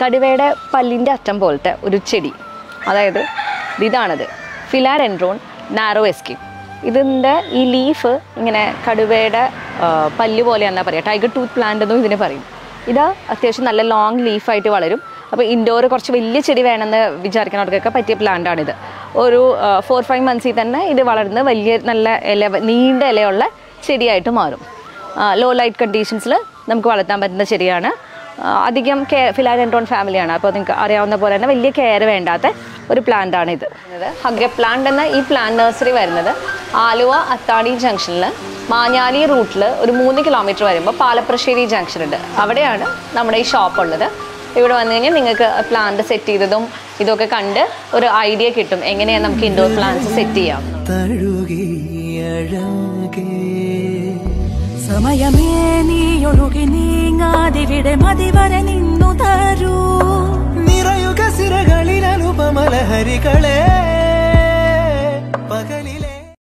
കടുവയുടെ പല്ലിൻ്റെ അറ്റം പോലത്തെ ഒരു ചെടി അതായത് ഇതാണത് ഫിലാഡെൻഡ്രോൺ നാരോ എസ്കിൻ ഇതിൻ്റെ ഈ ലീഫ് ഇങ്ങനെ കടുവയുടെ ആ, പല്ല് പോലെയാണെന്നാ പറയുക ടൈഗർ ടൂത്ത് പ്ലാന്റ് എന്നും ഇതിനെ പറയും ഇത് അത്യാവശ്യം നല്ല ലോങ് ലീഫായിട്ട് വളരും അപ്പോൾ ഇൻഡോർ കുറച്ച് വലിയ ചെടി വേണമെന്ന് വിചാരിക്കുന്നവർക്കൊക്കെ പറ്റിയ പ്ലാന്റാണിത് ഒരു ഫോർ ഫൈവ് മന്ത്സിൽ തന്നെ ഇത് വളർന്ന് വലിയ നല്ല ഇല നീണ്ട ഇലയുള്ള ചെടിയായിട്ട് മാറും ലോ ലൈറ്റ് കണ്ടീഷൻസിൽ നമുക്ക് വളർത്താൻ പറ്റുന്ന ചെടിയാണ് ആ, അധികം കെയർ ഫിലാഡെൻഡ്രോൺ ഫാമിലിയാണ് അപ്പോൾ നിങ്ങൾക്ക് അറിയാവുന്ന പോലെ തന്നെ വലിയ കെയർ വേണ്ടാത്ത ഒരു പ്ലാന്റ് ആണ് ഇത് ഹഗ്ഗ പ്ലാന്റ് എന്ന ഈ പ്ലാന്റ് നഴ്സറി വരുന്നത് ആലുവ അത്താണി ജംഗ്ഷനിൽ മാഞ്ഞാലി റൂട്ടിൽ ഒരു മൂന്ന് കിലോമീറ്റർ വരുമ്പോൾ പാലപ്രശ്ശേരി ജംഗ്ഷൻ ഉണ്ട് അവിടെയാണ് നമ്മുടെ ഈ ഷോപ്പ് ഉള്ളത് ഇവിടെ വന്നു കഴിഞ്ഞാൽ നിങ്ങൾക്ക് പ്ലാന്റ് സെറ്റ് ചെയ്തതും ഇതൊക്കെ കണ്ട് ഒരു ഐഡിയ കിട്ടും എങ്ങനെയാണ് നമുക്ക് ഇൻഡോർ പ്ലാന്റ്സ് സെറ്റ് ചെയ്യാം തഴുകിയഴകേ സമയമേ നീയൊഴുകി നീങ്ങാതിവിടെ മതിവരെ നിന്നു തരൂ നിറയുക സിരകളിൽ അനുപമലഹരികളെ